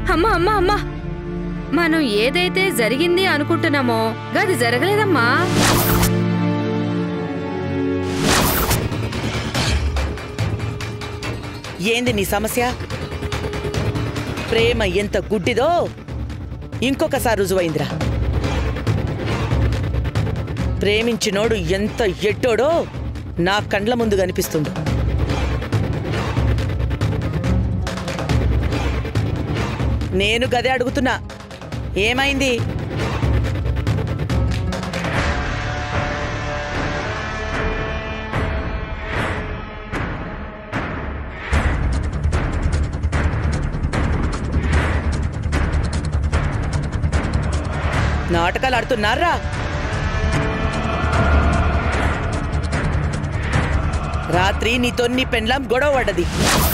అమ్మా అమ్మా అమ్మా మనం ఏదైతే జరిగింది అనుకుంటున్నామో గది జరగలేదమ్మా ఏంది నీ సమస్య ప్రేమ ఎంత గుడ్డిదో ఇంకొకసారి రుజువైందిరా ప్రేమించినోడు ఎంత ఎట్టోడో నా కండ్ల ముందు కనిపిస్తుండు నేను గదే అడుగుతున్నా ఏమైంది నాటకాలు ఆడుతున్నారా రాత్రి నీతో నీ పెండ్లాం గొడవ పడ్డది